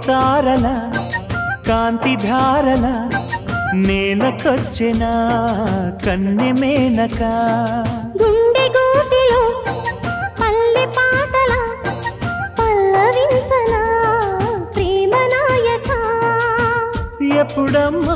తారల కాంతి ధారల నేలకొచ్చిన కన్నె మేనక గుండె గూటిలో పల్లె పాటల పల్లవించన ప్రేమ నాయక ఎప్పుడమ్మా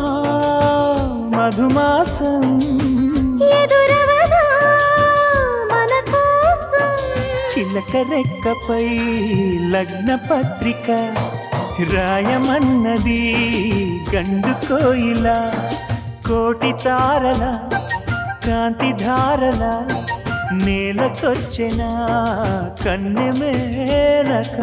మధుమాసం ఎదురవదా మన కోసం చిలక రెక్కపై లగ్న పత్రిక రాయమన్నది గండు కోయిల కోటి తారల కాంతి ధారల నేలకొచ్చిన కన్నె మేనక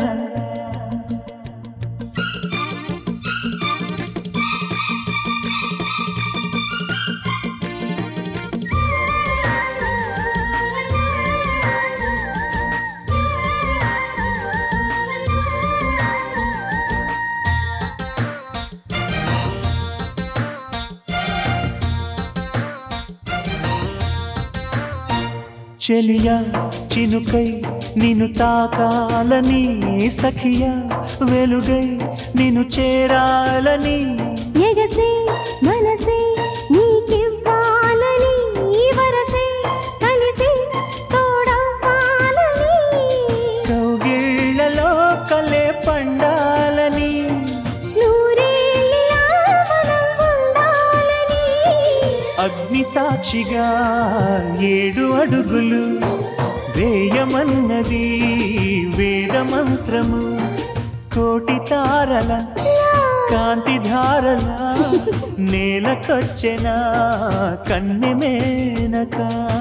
చెలియా చినుకై నిన్ను తాకాలని సఖియా వెలుగై నిన్ను చేరాలని ఎగసే మనసే నీకివ్వాలని ఈ వరసే కలిసి తోడవ్వాలని కౌగిళ్లలో కలే పండాలని నూరేళ్ళిలా మనం ఉండాలని అగ్ని సాక్షిగా ఏడు అడుగులు వేయమన్నది వేద మంత్రము కోటి తారల కాంతి ధారల నేలకొచ్చెన కన్నె మేనక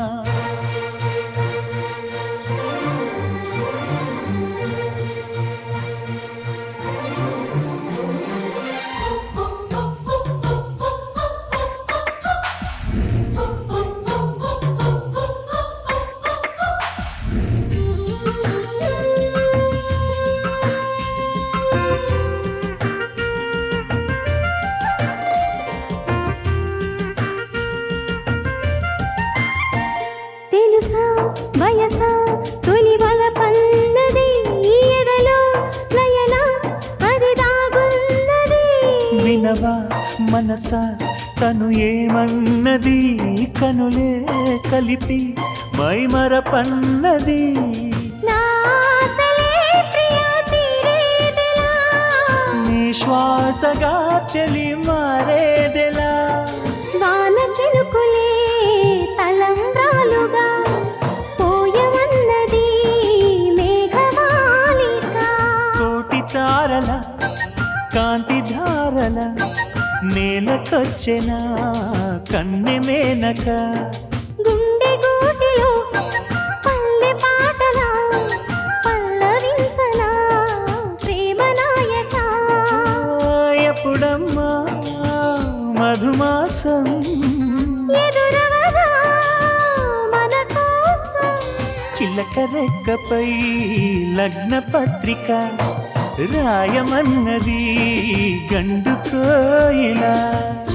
తెలుసా వయసా తొలి వల పన్నది ఈ ఎదలో లయన అది దాగున్నది వినవా మనస తను ఏమన్నది కనులే కలిపి మైమరపన్నది నా ఆశలే ప్రియా తీరేదెలా నీ శ్వాసగా చెలి మారేదెలా వాన చినుకులే తలంబ్రాలుగా పోయమన్నది మేఘమాలిక కోటి తారల కాంతి ధారల నేలకొచ్చెన కన్నె మేనక గుండె గూటిలో పల్లె పాటల పల్లవించన ప్రేమ నాయక ఎప్పుడమ్మా మధుమాసం ఎదురవదా మన కోసం చిలక రెక్కపై లగ్న పత్రిక రాయమన్నది గండు కోయిల